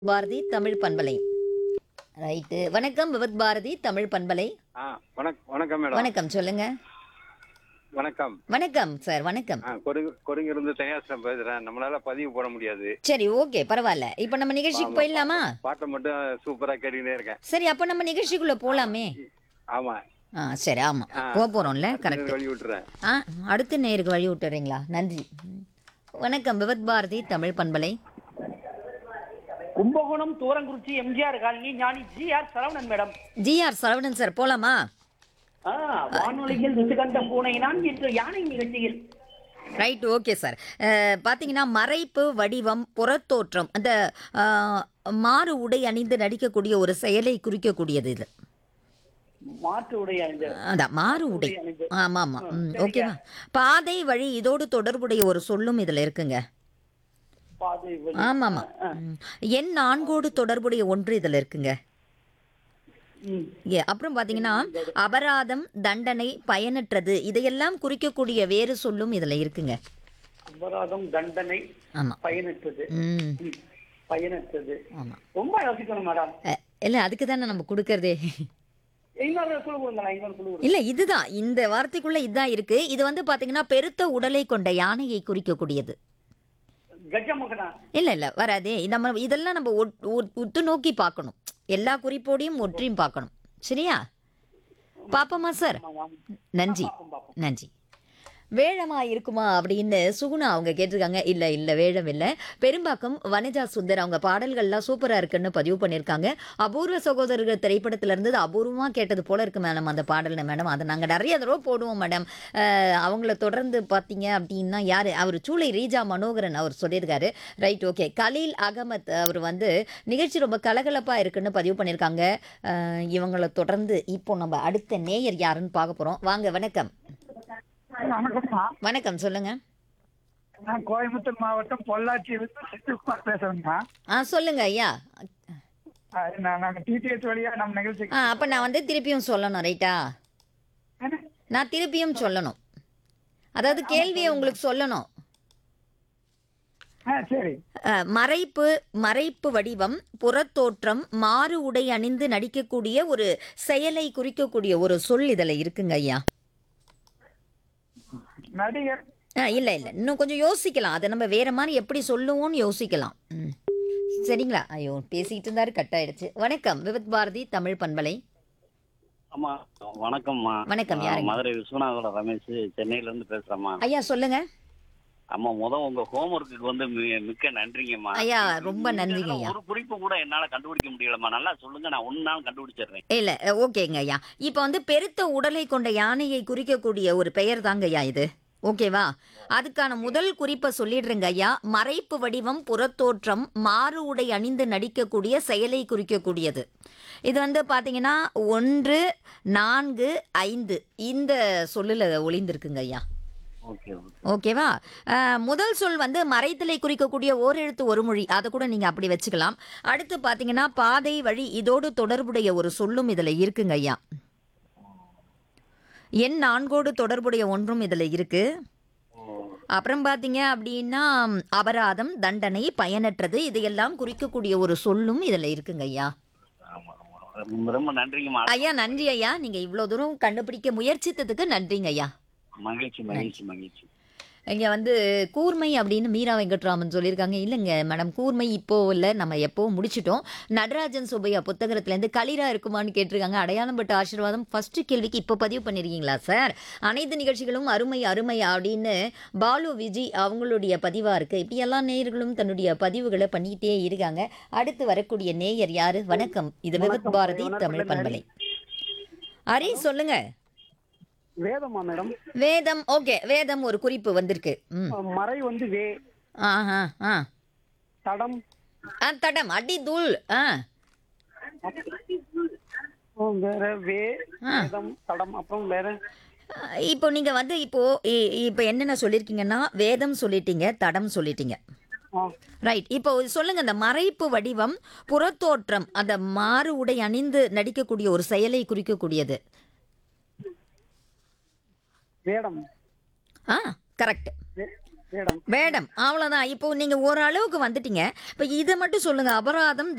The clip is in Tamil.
பாரதி தமிழ் பண்பலை ரைட்டு வணக்கம் விவத் பாரதி தமிழ் பண்பலை ஆ வணக் வணக்கம் மேடம் வணக்கம் சொல்லுங்க வணக்கம் வணக்கம் சார் வணக்கம் ஆ கொருங்கு கொருங்கிருந்து தனியாசிரம் பேசுறேன் நம்மளால பதிவு போட முடியாது சரி ஓகே பரவாயில்ல இப்போ நம்ம நிகழ்ச்சிக்கு போயிடலாமா பாட்டை மட்டும் சூப்பரா கேட்டுக்கிட்டே இருக்கேன் சரி அப்போ நம்ம நிகழ்ச்சிக்குள்ள போலாமே ஆமா ஆ சரி ஆமா ஆ. போக போறோம்ல கரெக்ட் வழி விட்டுறேன் ஆ அடுத்த நேருக்கு வழி விட்டுறீங்களா நன்றி வணக்கம் விவத் பாரதி தமிழ் பண்பலை Kumbakonam Thurankurichi MGR colony Gnani G R Saravanan madam GR Saravanan sir போலாமா ஆ, வானொலியில் இது கண்ட பூனை நான் இன்று யானை நிகழ்ச்சியில் ரைட் ஓகே சார் பார்த்தீங்கன்னா மறைப்பு வடிவம் புறத்தோற்றம் அந்த அஹ், மாறு உடை அணிந்து நடிக்கக்கூடிய ஒரு செயலை குறிக்கக்கூடியது இது மாற்று உடைய இந்த அதான் மாறு உடை ஆமாம் ஆமாம் ம் ஓகேவா பாதை வழி இதோடு தொடர்புடைய ஒரு சொல்லும் இதில் இருக்குங்க பாதை வழி. ஆமாம் ஆமாம் எண் நான்கோடு தொடர்புடைய ஒன்று இதில் இருக்குங்க ம். ஏ, அப்புறம் பார்த்தீங்கன்னா அபராதம் தண்டனை பயனற்றது இதையெல்லாம் குறிக்கக்கூடிய வேறு சொல்லும் இதில் இருக்குங்க அபராதம் தண்டனை ஆமாம் பயனற்றது ம் ம். பயனற்றது ஆமாம் ரொம்ப யோசிக்கணும் மேடம் இல்லை அதுக்கு தானே நம்ம கொடுக்கறதே இன்னொரு குழு கொடுங்களா இன்னொரு குழு கொடுங்க. இல்ல இதுதான் இந்த வார்த்தைக்குள்ள இதுதான் இருக்கு இது வந்து பாத்தீங்கன்னா பெருத்த உடலை கொண்ட யானையை குறிக்கக்கூடியது கஜமுகனா இல்ல இல்ல வராதே நம்ம இதெல்லாம் நம்ம ஒட்- ஒட்- உத்து நோக்கி பார்க்கணும் எல்லா குறிப்போடையும் ஒற்றியும் பார்க்கணும் சரியா பாப்போமா சார் ஆமாம். நன்றி பார்ப்போம், பார்ப்போம். நன்றி வேழமா இருக்குமா அப்படின்னு சுகுணா அவங்க கேட்டிருக்காங்க இல்ல இல்ல வேழம் இல்ல பெரும்பாக்கம் வனஜா சுந்தர் அவங்க பாடல்கள்லாம் சூப்பரா இருக்குன்னு பதிவு பண்ணியிருக்காங்க அபூர்வ சகோதரர்கள் திரைப்படத்துல இருந்து அபூர்வமா கேட்டது போல இருக்கு மேடம் அந்த பாடல் மேடம் அதை நாங்க நிறைய தடவை போடுவோம் மேடம் அஹ், அவங்கள தொடர்ந்து பார்த்தீங்க அப்படின்னா யாரு அவர் சூளை ரீஜா மனோகரன் அவர் சொல்லியிருக்காரு ரைட் ஓகே கலீல் அகமத் அவர் வந்து நிகழ்ச்சி ரொம்ப கலகலப்பா இருக்குன்னு பதிவு பண்ணியிருக்காங்க அஹ், இவங்கள தொடர்ந்து இப்போ நம்ம அடுத்த நேயர் யாருன்னு பார்க்க போறோம் வாங்க வணக்கம் வணக்கம்மா வணக்கம் சொல்லுங்க நான் கோயம்புத்தூர் மாவட்டம் பொள்ளாச்சியிலிருந்து செந்தில்குமார் பேசுறேங்கம்மா ஆ சொல்லுங்க ஐயா அது நான் நாங்கள் டிடிஎச் வழியா நம்ம நிகழ்ச்சிக்கு ஆ அப்போ நான் வந்து திருப்பியும் சொல்லணும் ரைட்டா நான் திருப்பியும் சொல்லணும் அதாவது கேள்வியை உங்களுக்கு சொல்லணும் ஆ சரி அஹ், மறைப்பு மறைப்பு வடிவம் புறத்தோற்றம் மாறு உடை அணிந்து நடிக்கக்கூடிய ஒரு செயலை குறிக்கக்கூடிய ஒரு சொல் இதில் இருக்குங்க ஐயா நடிகர் ஆ இல்லை இல்லை இன்னும் கொஞ்சம் யோசிக்கலாம் அதை நம்ம வேற மாதிரி எப்படி சொல்லுவோம்னு யோசிக்கலாம் ம் சரிங்களா ஐயோ பேசிக்கிட்டு இருந்தாரு கட் ஆயிடுச்சு வணக்கம் விபத் பாரதி தமிழ் பண்பலை ஆமா வணக்கம்மா வணக்கம், நான் யாருங்க? மதுரை விஸ்வநாதோட ரமேஷ் சென்னையில இருந்து பேசுறேம்மா ஐயா சொல்லுங்க அம்மா முத உங்க ஹோம்ஒர்க்கு வந்து மி- மிக்க நன்றிங்கம்மா ஐயா, ரொம்ப நன்றிங்க ஐயா. ஒரு குறிப்பு கூட என்னால கண்டுபிடிக்க முடியலம்மா நல்லா சொல்லுங்க நான் ஒன்னு நாள் கண்டுபிடிச்சிடுறேன் இல்ல ஓகேங்க ஐயா இப்போ வந்து பெருத்த உடலை கொண்ட யானையை குறிக்கக்கூடிய ஒரு பெயர் தாங்க ஐயா இது ஓகேவா அதுக்கான முதல் குறிப்பை சொல்லிடுறேங்க ஐயா மறைப்பு வடிவம் புறத்தோற்றம் மாறு உடை அணிந்து நடிக்கக்கூடிய செயலை குறிக்கக்கூடியது இது வந்து பார்த்தீங்கன்னா ஒன்று நான்கு ஐந்து இந்த சொல்லில் ஒளிந்திருக்குங்க ஐயா ஓகே ஓகே ஓகேவா அஹ், முதல் சொல் வந்து மறைத்தலை குறிக்கக்கூடிய ஓரெழுத்து ஒரு மொழி அதை கூட நீங்கள் அப்படி வச்சுக்கலாம் அடுத்து பார்த்தீங்கன்னா பாதை வழி இதோடு தொடர்புடைய ஒரு சொல்லும் இதில் இருக்குங்க ஐயா எண் நான்கோடு தொடர்புடைய ஒன்றும் இதில் இருக்கு அப்புறம் பார்த்தீங்க அப்படின்னா ம், அபராதம் தண்டனை பயனற்றது இதையெல்லாம் குறிக்கக்கூடிய ஒரு சொல்லும் இதில் இருக்குங்க ஐயா ரொம்ப ரொம்ப நன்றிங்கம்மா ஐயா நன்றி ஐயா நீங்கள் இவ்வளோ தூரம் கண்டுபிடிக்க முயற்சித்ததுக்கு நன்றிங்க ஐயா மகிழ்ச்சி மகிழ்ச்சி மகிழ்ச்சி இங்கே வந்து கூர்மை அப்படின்னு மீரா வெங்கட்ராமன் சொல்லியிருக்காங்க இல்லைங்க மேடம் கூர்மை இப்போ இல்லை நம்ம எப்போ முடிச்சிட்டோம் நடராஜன் சுபையா புத்தகத்துலேருந்து களிரா இருக்குமான்னு கேட்டிருக்காங்க அடையாளம் பட்ட ஆசீர்வாதம் ஃபர்ஸ்ட் கேள்விக்கு இப்போ பதிவு பண்ணியிருக்கீங்களா சார் அனைத்து நிகழ்ச்சிகளும் அருமை அருமை அப்படின்னு பாலு விஜி அவங்களுடைய பதிவாக இருக்குது இப்படி எல்லா நேயர்களும் தன்னுடைய பதிவுகளை பண்ணிக்கிட்டே இருக்காங்க அடுத்து வரக்கூடிய நேயர் யாரு வணக்கம் இது விபத் பாரதி தமிழ் பண்பலை ஹரி சொல்லுங்க வேதமா மேடம் வேதம் ஓகே வேதம் ஒரு குறிப்பு வந்திருக்கு ம் மறை வந்து வே ஆஹா ஆ தடம் ஆ தடம் அடி தூள் ஆ அப்புறம் வேற வே ஆ. வேதம் தடம் அப்புறம் வேற இப்போ நீங்கள் வந்து இப்போ இ- இப்போ என்னென்ன சொல்லியிருக்கீங்கன்னா வேதம் சொல்லிட்டீங்க தடம் சொல்லிட்டீங்க ஆ ரைட் இப்போ சொல்லுங்க அந்த மறைப்பு வடிவம் புறத்தோற்றம் அந்த மாறு உடை அணிந்து நடிக்கக்கூடிய ஒரு செயலை குறிக்கக்கூடியது வேடம் ஆ கரெக்ட் வே- வேடம் வேடம் அவ்வளோதான் இப்போ நீங்கள் ஓரளவுக்கு வந்துட்டீங்க இப்போ இதை மட்டும் சொல்லுங்க அபராதம்